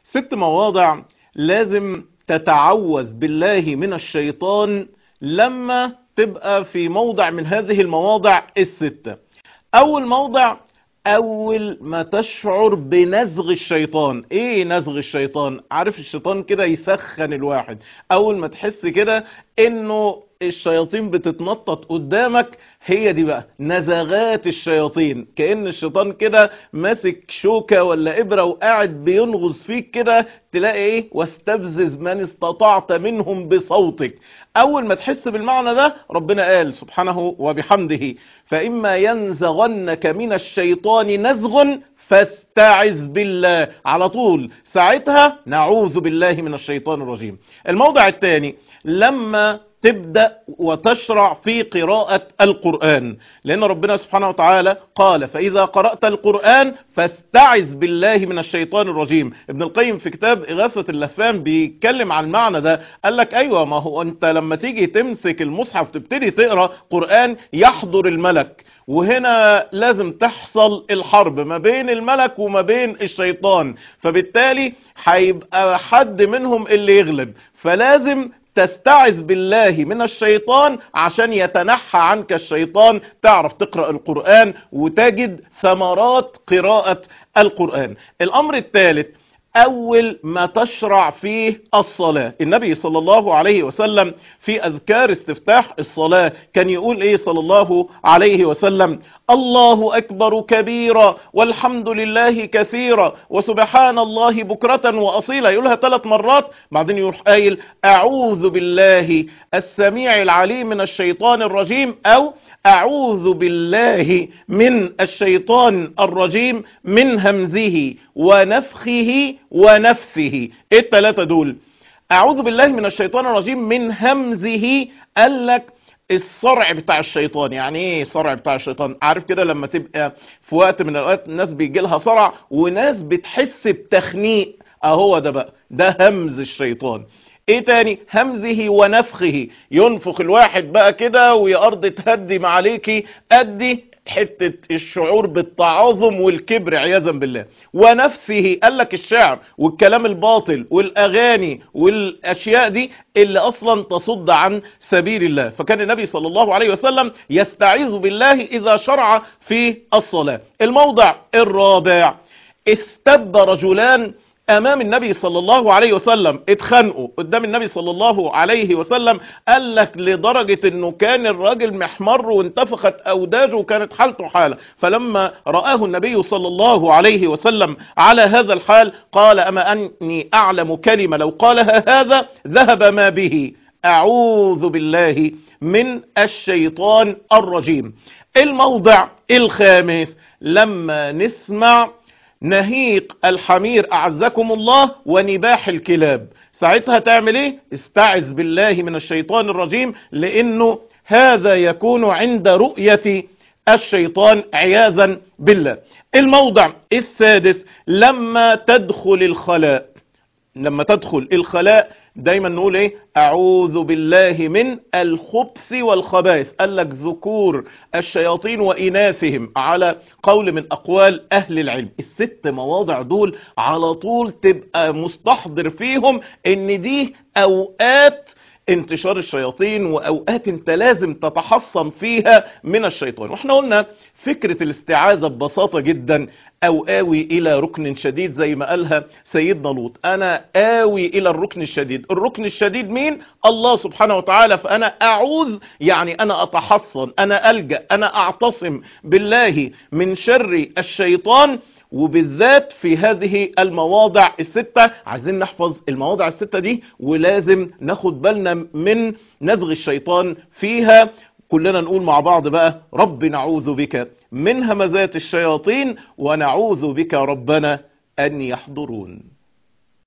ست مواضع لازم تتعوذ بالله من الشيطان لما تبقى في موضع من هذه المواضع الستة اول موضع اول ما تشعر بنزغ الشيطان ايه نزغ الشيطان عارف الشيطان كده يسخن الواحد اول ما تحس كده انه الشياطين بتتنطط قدامك هي دي بقى نزغات الشياطين كأن الشيطان كده ماسك شوكة ولا إبرة وقاعد بينغز فيك كده تلاقي ايه واستفزز من استطعت منهم بصوتك اول ما تحس بالمعنى ده ربنا قال سبحانه وبحمده فإما ينزغنك من الشيطان نزغ فاستعذ بالله على طول ساعتها نعوذ بالله من الشيطان الرجيم الموضع الثاني لما تبدأ وتشرع في قراءة القرآن لأن ربنا سبحانه وتعالى قال فإذا قرأت القرآن فاستعذ بالله من الشيطان الرجيم ابن القيم في كتاب إغاثة اللفان بيتكلم عن المعنى ده قال لك أيوة ما هو أنت لما تيجي تمسك المصحف تبتدي تقرأ قرآن يحضر الملك وهنا لازم تحصل الحرب ما بين الملك وما بين الشيطان فبالتالي هيبقى حد منهم اللي يغلب فلازم تستعذ بالله من الشيطان عشان يتنحى عنك الشيطان تعرف تقرأ القرآن وتجد ثمرات قراءة القرآن الأمر الثالث أول ما تشرع فيه الصلاة النبي صلى الله عليه وسلم في أذكار استفتاح الصلاة كان يقول إيه صلى الله عليه وسلم الله أكبر كبيرا والحمد لله كثيرا وسبحان الله بكرة وأصيلا يقولها ثلاث مرات بعدين يروح قايل أعوذ بالله السميع العليم من الشيطان الرجيم أو أعوذ بالله من الشيطان الرجيم من همزه ونفخه ونفثه ايه التلاتة دول أعوذ بالله من الشيطان الرجيم من همزه قال لك الصرع بتاع الشيطان يعني ايه الصرع بتاع الشيطان عارف كده لما تبقى في وقت من الاوقات الناس بيجي لها صرع وناس بتحس بتخنيق اهو ده بقى ده همز الشيطان ايه تاني همزه ونفخه ينفخ الواحد بقى كده ويا ارض تهدي ما عليكي ادي حتة الشعور بالتعاظم والكبر عياذا بالله ونفسه قال لك الشعر والكلام الباطل والاغاني والاشياء دي اللي اصلا تصد عن سبيل الله فكان النبي صلى الله عليه وسلم يستعيذ بالله اذا شرع في الصلاة الموضع الرابع استب رجلان امام النبي صلى الله عليه وسلم اتخانقوا قدام النبي صلى الله عليه وسلم قال لك لدرجة انه كان الراجل محمر وانتفخت اوداجه وكانت حالته حالة فلما رآه النبي صلى الله عليه وسلم على هذا الحال قال اما اني اعلم كلمة لو قالها هذا ذهب ما به اعوذ بالله من الشيطان الرجيم الموضع الخامس لما نسمع نهيق الحمير أعزكم الله ونباح الكلاب ساعتها تعمل ايه استعذ بالله من الشيطان الرجيم لانه هذا يكون عند رؤية الشيطان عياذا بالله الموضع السادس لما تدخل الخلاء لما تدخل الخلاء دايما نقول ايه اعوذ بالله من الخبث والخبائث قال لك ذكور الشياطين واناثهم على قول من اقوال اهل العلم الست مواضع دول على طول تبقى مستحضر فيهم ان دي اوقات انتشار الشياطين واوقات انت لازم تتحصن فيها من الشيطان واحنا قلنا فكرة الاستعاذة ببساطة جدا او اوي الى ركن شديد زي ما قالها سيدنا لوط انا اوي الى الركن الشديد الركن الشديد مين الله سبحانه وتعالى فانا اعوذ يعني انا اتحصن انا الجأ انا اعتصم بالله من شر الشيطان وبالذات في هذه المواضع الستة عايزين نحفظ المواضع الستة دي ولازم ناخد بالنا من نزغ الشيطان فيها كلنا نقول مع بعض بقى رب نعوذ بك من همزات الشياطين ونعوذ بك ربنا أن يحضرون